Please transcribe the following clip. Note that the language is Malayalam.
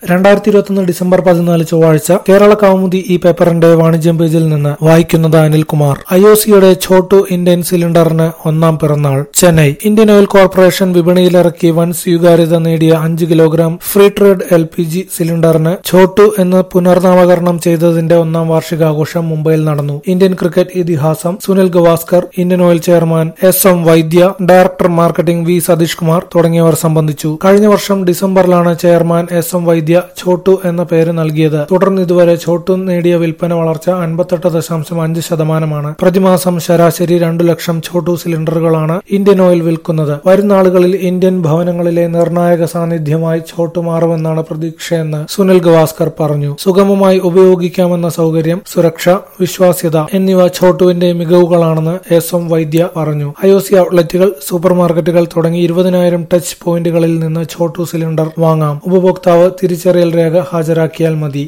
രണ്ടായിരത്തി ഇരുപത്തൊന്ന് ഡിസംബർ പതിനാല് ചൊവ്വാഴ്ച കേരള കൗമുദി ഈ പേപ്പറിന്റെ വാണിജ്യം പേജിൽ നിന്ന് വായിക്കുന്നത് അനിൽകുമാർ ഐ ഒ സിയുടെ ഛോട്ടു ഇന്ത്യൻ സിലിണ്ടറിന് ഒന്നാം പിറന്നാൾ ചെന്നൈ ഇന്ത്യൻ ഓയിൽ കോർപ്പറേഷൻ വിപണിയിലിറക്കി വൻ സ്വീകാര്യത നേടിയ അഞ്ച് kilogram free trade L P G സിലിണ്ടറിന് ഛോട്ടു എന്ന് പുനർനാമകരണം ചെയ്തതിന്റെ ഒന്നാം വാർഷികാഘോഷം മുംബൈയിൽ നടന്നു ഇന്ത്യൻ ക്രിക്കറ്റ് ഇതിഹാസം Sunil Gavaskar Indian Oil chairman S M Vaidya director marketing V Satish Kumar തുടങ്ങിയവർ സംബന്ധിച്ചു കഴിഞ്ഞ വർഷം ഡിസംബറിലാണ് ചെയർമാൻ എസ് എം വൈദ്യ ഛോട്ടു എന്ന പേര് നൽകിയത് തുടർന്ന് ഇതുവരെ ഛോട്ടു നേടിയ വിൽപ്പന വളർച്ച അൻപത്തെട്ട് ദശാംശം അഞ്ച് ശതമാനമാണ് പ്രതിമാസം ശരാശരി രണ്ടു ലക്ഷം ഛോട്ടു സിലിണ്ടറുകളാണ് ഇന്ത്യൻ ഓയിൽ വിൽക്കുന്നത് വരും നാളുകളിൽ ഇന്ത്യൻ ഭവനങ്ങളിലെ നിർണായക സാന്നിധ്യമായി ഛോട്ടു മാറുമെന്നാണ് പ്രതീക്ഷയെന്ന് സുനിൽ ഗവാസ്കർ പറഞ്ഞു സുഗമമായി ഉപയോഗിക്കാമെന്ന സൗകര്യം സുരക്ഷ വിശ്വാസ്യത എന്നിവ ഛോട്ടുവിന്റെ മികവുകളാണെന്ന് എസ് എം വൈദ്യ പറഞ്ഞു ഐ ഒ സി ഔട്ട്ലെറ്റുകൾ സൂപ്പർ മാർക്കറ്റുകൾ തുടങ്ങി ഇരുപതിനായിരം ടച്ച് പോയിന്റുകളിൽ നിന്ന് ഛോട്ടു സിലിണ്ടർ വാങ്ങാം ഉപഭോക്താവ് തിരിച്ചറിയൽ രേഖ ഹാജരാക്കിയാൽ മതി